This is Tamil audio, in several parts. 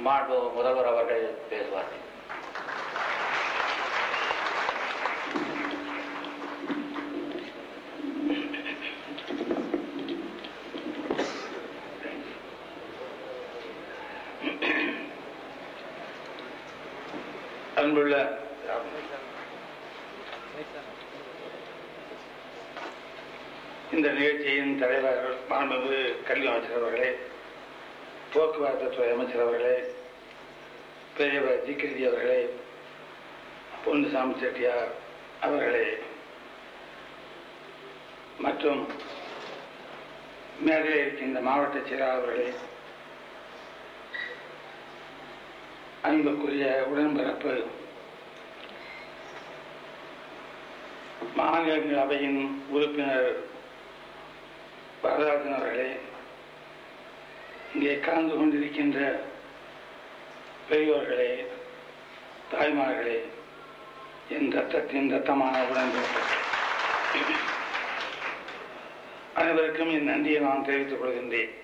மாண்பு முதல்வர் அவர்கள் பேசுவார்கள் அன்புள்ள இந்த நிகழ்ச்சியின் தலைவர் மாண்புமிகு கல்வி அமைச்சர் அவர்களே போக்குவரத்து துறை அமைச்சர் அவர்களே பெரியவர் ஜிகிருதி அவர்களே பொன்னுசாமி செட்டியார் அவர்களே மற்றும் மேலே இருக்கின்ற மாவட்ட செயலாளர்களே அன்புக்குரிய உடன்பிறப்பு மாநிலங்களவையின் உறுப்பினர் வரதராஜன் அவர்களே இங்கே கலந்து கொண்டிருக்கின்ற பெரியோர்களே தாய்மார்களே என் ரத்தத்தின் ரத்தமான உடன்பிறப்பு அனைவருக்கும் என் நன்றியை நான் தெரிவித்துக் கொள்கின்றேன்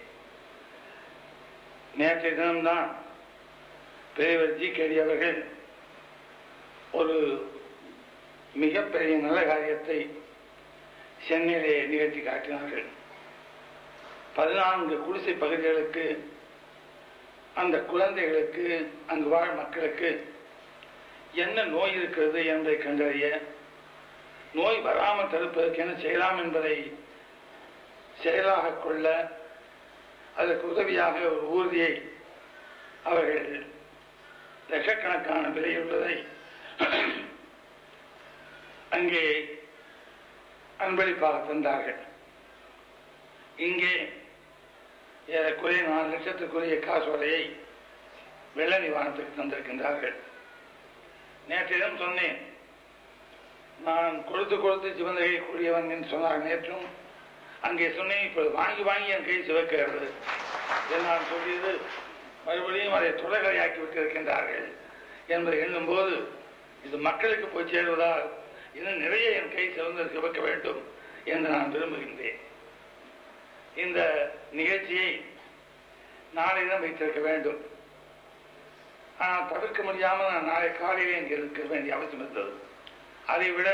நேற்றைய தினம்தான் பெரியவர் ஜி கேடி அவர்கள் ஒரு மிகப்பெரிய நல்ல காரியத்தை சென்னையிலே நிகழ்த்தி காட்டினார்கள் பதினான்கு குடிசை பகுதிகளுக்கு அந்த குழந்தைகளுக்கு அங்கு வாழ் மக்களுக்கு என்ன நோய் இருக்கிறது என்பதை கண்டறிய நோய் வராமல் தடுப்பதற்கு என்ன செய்யலாம் என்பதை செயலாக கொள்ள அதற்கு உதவியாக ஒரு ஊர்தியை அவர்கள் லட்சக்கணக்கான விலையுள்ளதை அங்கே அன்பளிப்பாக தந்தார்கள் இங்கே ஏறக்குறைய நாலு லட்சத்துக்குரிய காசோலையை வெள்ள நிவாரணத்துக்கு தந்திருக்கின்றார்கள் நேற்றிடம் சொன்னேன் நான் கொடுத்து கொடுத்து சிவந்தகை கூடியவன் என்று சொன்னார் நேற்றும் அங்கே சொன்னேன் இப்பொழுது வாங்கி வாங்கி என் கை சிவக்கிறது என்று நான் சொல்லியது மறுபடியும் அதை தொடர்கதையாக்கி விட்டிருக்கின்றார்கள் என்பதை எண்ணும்போது இது மக்களுக்கு போய் சேருவதால் இன்னும் நிறைய என் கை சிறந்து சிவக்க வேண்டும் என்று நான் விரும்புகின்றேன் இந்த நிகழ்ச்சியை நாளையிடம் வைத்திருக்க வேண்டும் ஆனால் தவிர்க்க முடியாமல் நான் நாளை காலையிலே இங்கே இருக்க வேண்டிய அவசியம் இருந்தது அதை விட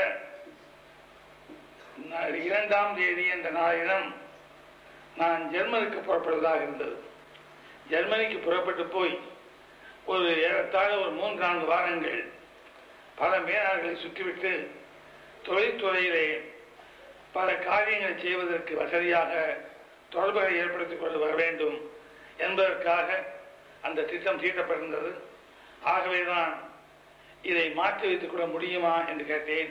நா- இரண்டாம் தேதி என்ற நாளிடம் நான் ஜெர்மனுக்கு புறப்படுவதாக இருந்தது ஜெர்மனிக்கு புறப்பட்டு போய் ஒரு ஏறத்தாழ ஒரு மூன்று நான்கு வாரங்கள் பல மேலாளர்களை சுற்றிவிட்டு தொழில்துறையிலே பல காரியங்களை செய்வதற்கு வசதியாக தொடர்புகளை ஏற்படுத்திக் கொண்டு வர வேண்டும் என்பதற்காக அந்த திட்டம் தீட்டப்பட்டிருந்தது ஆகவேதான் இதை மாற்றி வைத்துக் கொள்ள முடியுமா என்று கேட்டேன்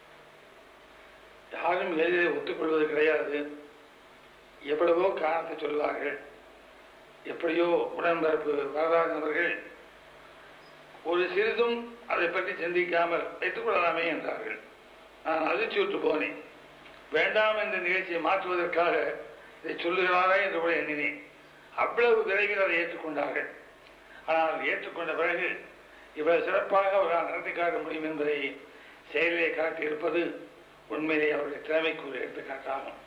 யாரும் எளிதில் ஒத்துக்கொள்வது கிடையாது எவ்வளவோ காரணத்தை சொல்வார்கள் எப்படியோ உடன்பிறப்பு வரதாஜன் அவர்கள் ஒரு சிறிதும் அதை பற்றி சிந்திக்காமல் வைத்துக் கொள்ளலாமே என்றார்கள் நான் அதிர்ச்சி விட்டு போனேன் வேண்டாம் என்ற நிகழ்ச்சியை மாற்றுவதற்காக இதை சொல்லுகிறாரா என்று கூட எண்ணினேன் அவ்வளவு விரைவில் அதை ஏற்றுக்கொண்டார்கள் ஆனால் ஏற்றுக்கொண்ட பிறகு இவ்வளவு சிறப்பாக அவர்களால் நடத்தி காட்ட முடியும் என்பதை செயலிலே காட்டியிருப்பது உண்மையிலே அவருடைய திறமைக்கு ஒரு எடுத்துக்காட்டாகும்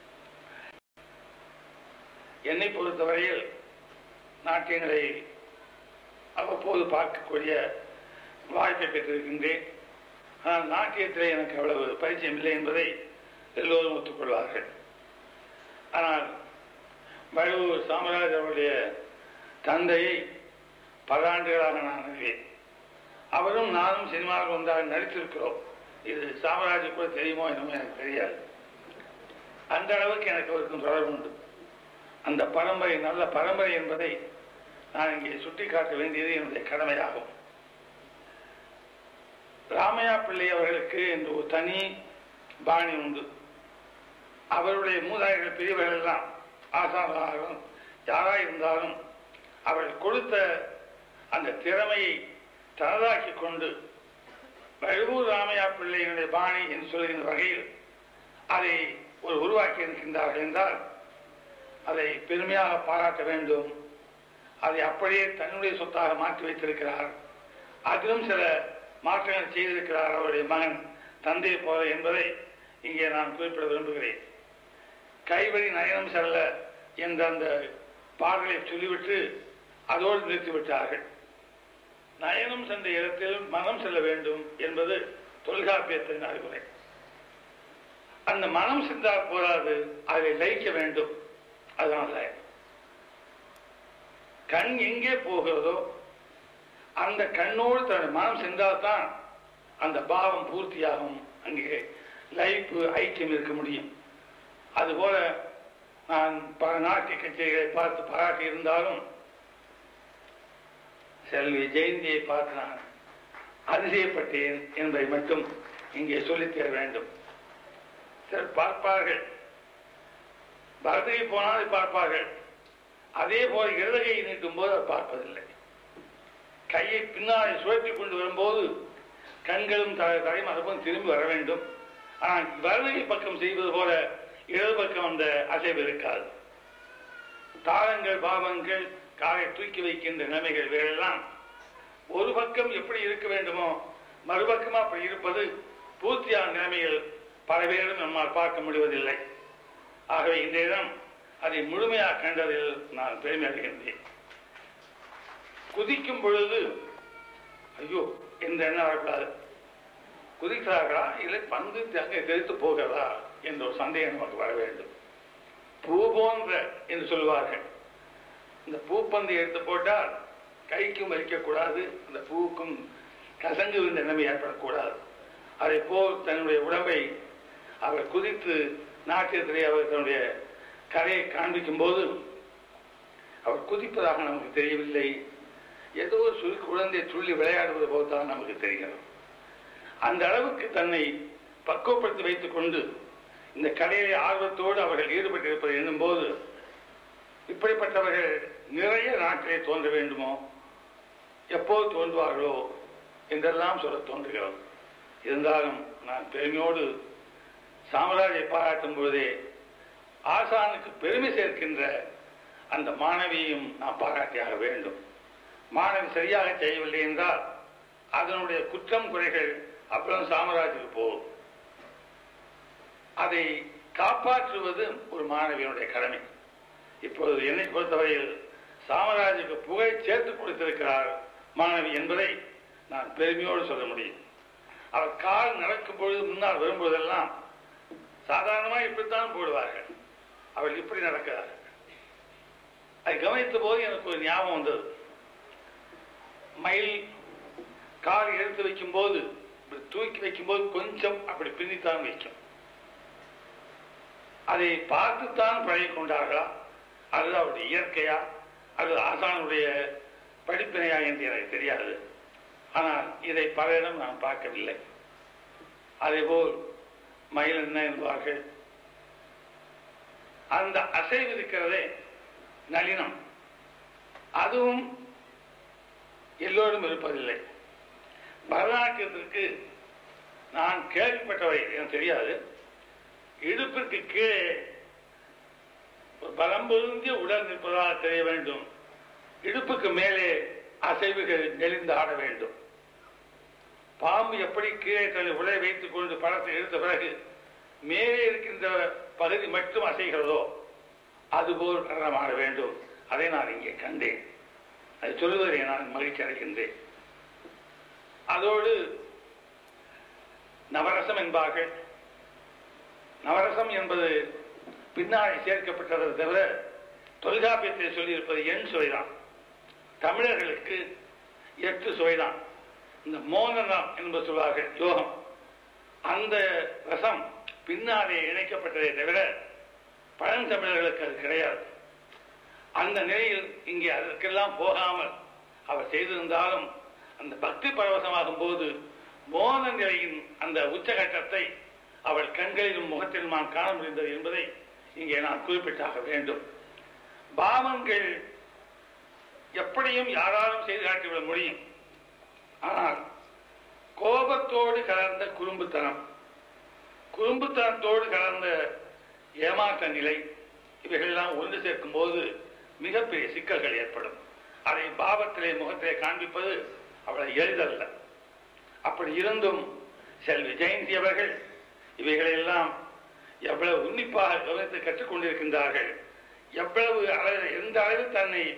என்னை பொறுத்தவரையில் நாட்டியங்களை அவ்வப்போது பார்க்கக்கூடிய வாய்ப்பை பெற்றிருக்கின்றேன் ஆனால் நாட்டியத்திலே எனக்கு அவ்வளவு பரிச்சயம் இல்லை என்பதை எல்லோரும் ஒத்துக்கொள்வார்கள் ஆனால் வழுவூர் சாமராஜ் அவருடைய தந்தையை பல ஆண்டுகளாக நான் அறிவேன் அவரும் நானும் சினிமாவில் ஒன்றாக நடித்திருக்கிறோம் இது சாமராஜ் கூட தெரியுமோ என்னமோ எனக்கு தெரியாது அந்த அளவுக்கு எனக்கு அவருக்கும் தொடர்பு உண்டு அந்த பரம்பரை நல்ல பரம்பரை என்பதை நான் இங்கே சுட்டிக்காட்ட வேண்டியது என்னுடைய கடமையாகும் ராமையா பிள்ளை அவர்களுக்கு என்று ஒரு தனி பாணி உண்டு அவருடைய மூதாதைகள் பெரியவர்கள் எல்லாம் ஆசானாலும் யாராக இருந்தாலும் அவர்கள் கொடுத்த அந்த திறமையை தனதாக்கி கொண்டு வழுவூர் ராமையா பிள்ளையினுடைய பாணி என்று சொல்கின்ற வகையில் அதை ஒரு உருவாக்கி இருக்கின்றார்கள் என்றால் அதை பெருமையாக பாராட்ட வேண்டும் அதை அப்படியே தன்னுடைய சொத்தாக மாற்றி வைத்திருக்கிறார் அதிலும் சில மாற்றங்கள் செய்திருக்கிறார் அவருடைய மகன் தந்தை போல என்பதை இங்கே நான் குறிப்பிட விரும்புகிறேன் கைவழி நயனம் செல்ல என்ற அந்த பாடலை சொல்லிவிட்டு அதோடு நிறுத்திவிட்டார்கள் நயனம் சென்ற இடத்தில் மனம் செல்ல வேண்டும் என்பது தொல்காப்பியத்தின் அறிவுரை அந்த மனம் சென்றால் போராது அதை லயிக்க வேண்டும் அதுதான் லயம் கண் எங்கே போகிறதோ அந்த கண்ணோடு தன்னுடைய மனம் சென்றால்தான் அந்த பாவம் பூர்த்தியாகும் அங்கே லைஃப் ஐக்கியம் இருக்க முடியும் அதுபோல நான் பல நாட்டிய கச்சேரிகளை பார்த்து பாராட்டி இருந்தாலும் செல்வி ஜெயந்தியை பார்த்து நான் அதிசயப்பட்டேன் என்பதை மட்டும் இங்கே சொல்லித் தர வேண்டும் சிலர் பார்ப்பார்கள் பரதகை போனால் பார்ப்பார்கள் அதே போல இடதுகையை நீட்டும் போது அவர் பார்ப்பதில்லை கையை பின்னாடி சுழற்றி கொண்டு வரும்போது கண்களும் தலை தலையும் அதுபோல் திரும்பி வர வேண்டும் ஆனால் வலதுகை பக்கம் செய்வது போல இடது பக்கம் அந்த அசைவு இருக்காது தாளங்கள் பாவங்கள் காலை தூக்கி வைக்கின்ற நிலைமைகள் வேறெல்லாம் ஒரு பக்கம் எப்படி இருக்க வேண்டுமோ மறுபக்கமா அப்படி இருப்பது பூர்த்தியான நிலைமைகள் பல பேரும் நம்மால் பார்க்க முடிவதில்லை ஆகவே இந்த இடம் அதை முழுமையாக கண்டதில் நான் பெருமை அடைகின்றேன் குதிக்கும் பொழுது ஐயோ இந்த எண்ணம் வரக்கூடாது குதிக்கிறார்களா இல்லை பந்து அங்கே தெரித்து போகிறதா என்ற ஒரு சந்தேகம் நமக்கு வர வேண்டும் பூ போன்ற என்று சொல்வார்கள் இந்த பூப்பந்து எடுத்து போட்டால் கைக்கும் வலிக்கக்கூடாது அந்த பூவுக்கும் கசங்கு விழுந்த நிலைமை ஏற்படக்கூடாது அதை போல் தன்னுடைய உடம்பை அவர் குதித்து நாட்டியத்திலே அவர் தன்னுடைய கரையை காண்பிக்கும் போது அவர் குதிப்பதாக நமக்கு தெரியவில்லை ஏதோ ஒரு சுரு குழந்தை துள்ளி விளையாடுவது போல் தான் நமக்கு தெரிகிறது அந்த அளவுக்கு தன்னை பக்குவப்படுத்தி வைத்துக் கொண்டு இந்த கலையிலே ஆர்வத்தோடு அவர்கள் ஈடுபட்டிருப்பதை எண்ணும்போது இப்படிப்பட்டவர்கள் நிறைய நாட்டிலே தோன்ற வேண்டுமோ எப்போது தோன்றுவார்களோ என்றெல்லாம் சொல்ல தோன்றுகிறது இருந்தாலும் நான் பெருமையோடு சாம்ராஜை பாராட்டும் பொழுதே ஆசானுக்கு பெருமை சேர்க்கின்ற அந்த மாணவியையும் நாம் பாராட்டியாக வேண்டும் மாணவி சரியாக செய்யவில்லை என்றால் அதனுடைய குற்றம் குறைகள் அப்புறம் சாம்ராஜுக்கு போகும் அதை காப்பாற்றுவது ஒரு மாணவியனுடைய கடமை இப்பொழுது என்னை பொறுத்தவரையில் சாமராஜுக்கு புகை சேர்த்து கொடுத்திருக்கிறார் மாணவி என்பதை நான் பெருமையோடு சொல்ல முடியும் அவர் கால் நடக்கும் பொழுது முன்னால் வரும்போதெல்லாம் சாதாரணமாக இப்படித்தான் போடுவார்கள் அவள் இப்படி நடக்கிறார்கள் அதை கவனித்த போது எனக்கு ஒரு ஞாபகம் வந்தது மயில் கால் எடுத்து வைக்கும் போது இப்படி தூக்கி வைக்கும் போது கொஞ்சம் அப்படி பின்னித்தான் வைக்கும் அதை பார்த்துத்தான் பழகி கொண்டார்களா அல்லது அவருடைய இயற்கையா அல்லது ஆசானுடைய படிப்பினையா என்று எனக்கு தெரியாது ஆனால் இதை பலரிடம் நான் பார்க்கவில்லை அதேபோல் மயில் என்ன என்பார்கள் அந்த அசைவு இருக்கிறதே நளினம் அதுவும் எல்லோரும் இருப்பதில்லை பரதநாட்டியத்திற்கு நான் கேள்விப்பட்டவை எனக்கு தெரியாது இடுப்பிற்கு கீழே ஒரு பலம் பொருந்திய உடல் நிற்பதாக தெரிய வேண்டும் இடுப்புக்கு மேலே அசைவுகள் நெளிந்து ஆட வேண்டும் பாம்பு எப்படி கீழே தன்னை உடலை வைத்துக் கொண்டு படத்தை எடுத்த பிறகு மேலே இருக்கின்ற பகுதி மட்டும் அசைகிறதோ அதுபோல் நடனம் ஆட வேண்டும் அதை நான் இங்கே கண்டேன் அதை சொல்வதை நான் மகிழ்ச்சி அடைகின்றேன் அதோடு நவரசம் என்பார்கள் நவரசம் என்பது பின்னாடி சேர்க்கப்பட்டதை தவிர தொல்காப்பியத்தில் சொல்லியிருப்பது எண் சுவைதான் தமிழர்களுக்கு எட்டு சுவைதான் இந்த மோகனம் என்பது சொல்வார்கள் யோகம் அந்த ரசம் பின்னாலே இணைக்கப்பட்டதை தவிர பழந்தமிழர்களுக்கு அது கிடையாது அந்த நிலையில் இங்கே அதற்கெல்லாம் போகாமல் அவர் செய்திருந்தாலும் அந்த பக்தி பரவசமாகும் போது மோன நிலையின் அந்த உச்சகட்டத்தை அவள் கண்களிலும் முகத்திலும் நான் காண முடிந்தது என்பதை இங்கே நான் குறிப்பிட்டாக வேண்டும் பாவங்கள் எப்படியும் யாராலும் செய்து காட்டிவிட முடியும் ஆனால் கோபத்தோடு கலந்த குறும்புத்தனம் குறும்புத்தனத்தோடு கலந்த ஏமாற்ற நிலை இவைகளெல்லாம் ஒன்று சேர்க்கும் போது மிகப்பெரிய சிக்கல்கள் ஏற்படும் அதை பாவத்திலே முகத்திலே காண்பிப்பது அவ்வளவு எளிதல்ல அப்படி இருந்தும் செல்வி ஜெயந்தி அவர்கள் இவைகளெல்லாம் எவ்வளவு உன்னிப்பாக கவனித்து கற்றுக்கொண்டிருக்கின்றார்கள் எவ்வளவு அளவு எந்த அளவில் தன்னை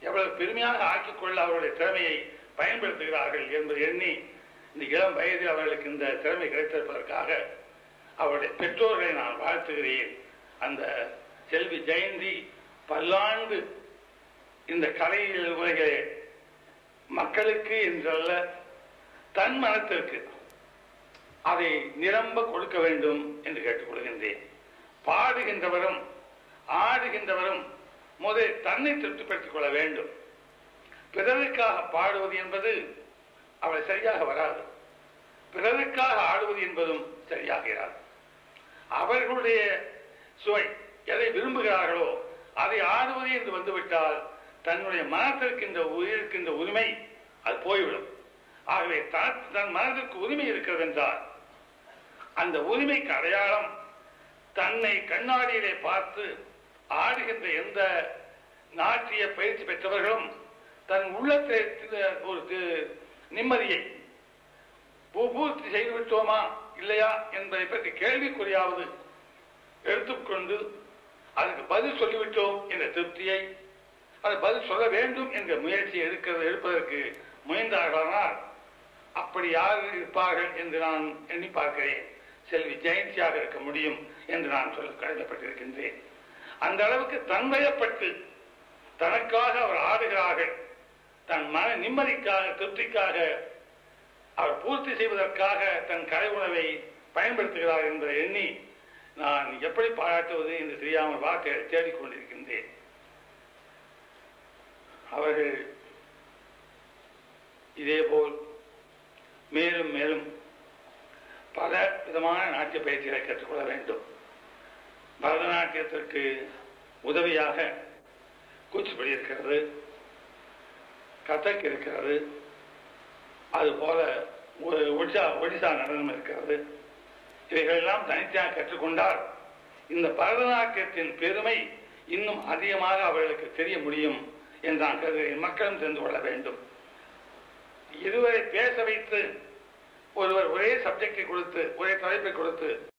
எவ்வளவு பெருமையாக ஆக்கிக் கொள்ள அவருடைய திறமையை பயன்படுத்துகிறார்கள் என்பதை எண்ணி இந்த இளம் வயதில் அவர்களுக்கு இந்த திறமை கிடைத்திருப்பதற்காக அவருடைய பெற்றோர்களை நான் வாழ்த்துகிறேன் அந்த செல்வி ஜெயந்தி பல்லாண்டு இந்த கலையில் உலகிலே மக்களுக்கு என்றல்ல தன் மனத்திற்கு அதை நிரம்ப கொடுக்க வேண்டும் என்று கேட்டுக்கொள்கின்றேன் பாடுகின்றவரும் ஆடுகின்றவரும் முதலில் தன்னை திருப்திப்படுத்திக் கொள்ள வேண்டும் பிறருக்காக பாடுவது என்பது அவள் சரியாக வராது பிறருக்காக ஆடுவது என்பதும் சரியாக இராது அவர்களுடைய சுவை எதை விரும்புகிறார்களோ அதை ஆடுவது என்று வந்துவிட்டால் தன்னுடைய மனத்திற்கு இந்த உயிருக்கு இந்த உரிமை அது போய்விடும் ஆகவே தன் தன் மனதிற்கு உரிமை இருக்கிறது என்றால் அந்த உரிமைக்கு அடையாளம் தன்னை கண்ணாடியிலே பார்த்து ஆடுகின்ற எந்த நாட்டிய பயிற்சி பெற்றவர்களும் தன் உள்ளத்தை ஒரு தி- நிம்மதியை பூ- பூர்த்தி செய்து விட்டோமா இல்லையா என்பதை பற்றி கேள்விக்குறியாவது எடுத்துக்கொண்டு அதுக்கு பதில் சொல்லிவிட்டோம் என்ற திருப்தியை அது பதில் சொல்ல வேண்டும் என்ற முயற்சியை எடுக்கிறது எடுப்பதற்கு முயன்றார்களானால் அப்படி யார் இருப்பார்கள் என்று நான் எண்ணி பார்க்கிறேன் செல்வி ஜெயந்தியாக இருக்க முடியும் என்று நான் சொல்ல கடமைப்பட்டிருக்கின்றேன் அந்த அளவுக்கு தன்வயப்பட்டு தனக்காக அவர் ஆடுகிறார்கள் தன் மன நிம்மதிக்காக திருப்திக்காக அவர் பூர்த்தி செய்வதற்காக தன் கலை உணவை பயன்படுத்துகிறார் என்பதை எண்ணி நான் எப்படி பாராட்டுவது என்று தெரியாமல் வார்த்தைகளை தேடிக்கொண்டிருக்கின்றேன் அவர்கள் இதேபோல் மேலும் மேலும் பல விதமான நாட்டிய பயிற்சிகளை கற்றுக்கொள்ள வேண்டும் பரதநாட்டியத்திற்கு உதவியாக கூச்சிப்படி இருக்கிறது கதக் இருக்கிறது அதுபோல ஒ- ஒடிசா ஒடிசா நடனம் இருக்கிறது இவைகளெல்லாம் தனித்தனியாக கற்றுக்கொண்டால் இந்த பரதநாட்டியத்தின் பெருமை இன்னும் அதிகமாக அவர்களுக்கு தெரிய முடியும் என்று நான் கருதுகிறேன் மக்களும் தெரிந்து கொள்ள வேண்டும் இருவரை பேச வைத்து ஒருவர் ஒரே சப்ஜெக்டை கொடுத்து ஒரே தலைப்பை கொடுத்து